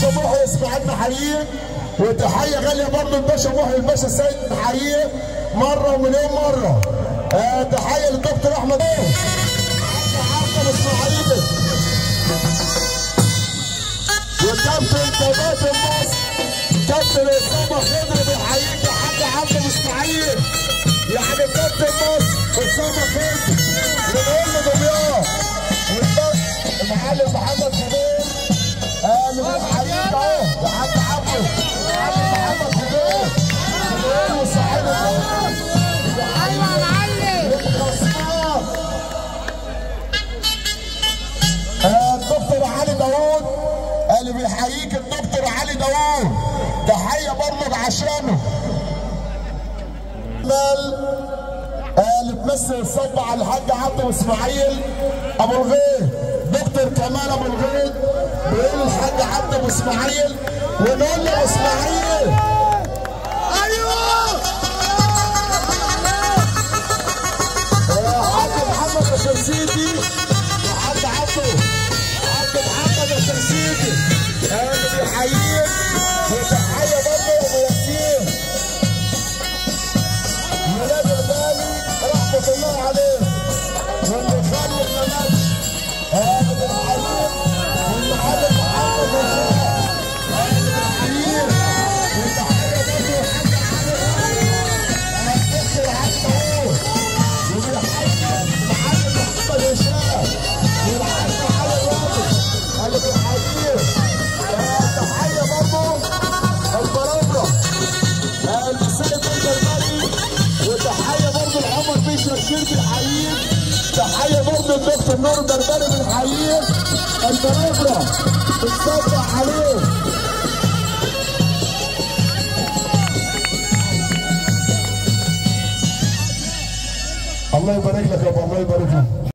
الباشا محي اسماعيل نحييه وتحيه غاليه برضه الباشا محي الباشا السيد نحييه مره ومليون مره آه تحيه للدكتور احمد عبد اسماعيل وكابتن كباتن مصر كابتن اسامه خضر بيحييك يا حاج عبد اسماعيل يعني كابتن مصر اسامه خضر بنقول له دمياط المعلم محمد خضير قال بيحييك اهو يا حاج عبد المعلم محمد خضير بنقول له صحيح ايوه يا معلم الدكتور علي داوود اللي بيحييك الدكتور علي داوود تحيه برضه عشانه مال اللي تمثل الصب على الحاج عبده اسماعيل ابو الغيث دكتور كمال ابو الغيث بيقول الحاج عبده ابو اسماعيل ونقول له اسماعيل ايوه حاج محمد الشمسيتي وحاج عبده حاج محمد الشمسيتي اللي بيحييك وتحيه برضه ابو ياسين ميلاد الغالي رحمه الله عليه واللي خلف ما ماتش اللي بيحييك والمعلم محمد رشاد اللي بيحييك وتحيه برضه الحاج علي الدكتور علي داوود وبيحيي معلم محمد هشام والعم علي الراجل اللي بيحييه تحيه برضه البرامره السيد الجرماني وتحيه برضه لعمر بيش رشيد بيحييك تحيه برضه الدكتور نور الدرباني بيحييك البرامره بتصبح عليه الله يبارك لك يا ابو الله يبارك لك